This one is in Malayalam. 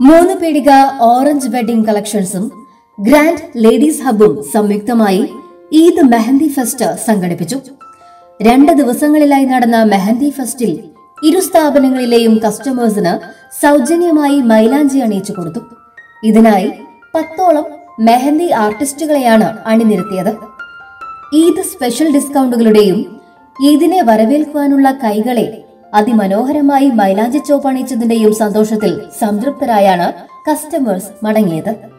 മൂന്ന് പീടിക ഓറഞ്ച് വെഡിംഗ് കളക്ഷൻസും ഗ്രാൻഡ് ലേഡീസ് ഹബും സംയുക്തമായി ഈദ് മെഹന്തി ഫെസ്റ്റ് സംഘടിപ്പിച്ചു രണ്ട് ദിവസങ്ങളിലായി നടന്ന മെഹന്തി ഫെസ്റ്റിൽ ഇരു സ്ഥാപനങ്ങളിലെയും കസ്റ്റമേഴ്സിന് സൗജന്യമായി മൈലാഞ്ചി അണിയിച്ചു കൊടുത്തു ഇതിനായി പത്തോളം മെഹന്തി ആർട്ടിസ്റ്റുകളെയാണ് അണിനിരത്തിയത് ഈദ് സ്പെഷ്യൽ ഡിസ്കൗണ്ടുകളുടെയും ഈദിനെ വരവേൽക്കുവാനുള്ള കൈകളെ അതിമനോഹരമായി മൈലാഞ്ചി ചോപ്പ് അണിയിച്ചതിന്റെയും സന്തോഷത്തിൽ സംതൃപ്തരായാണ് കസ്റ്റമേഴ്സ് മടങ്ങിയത്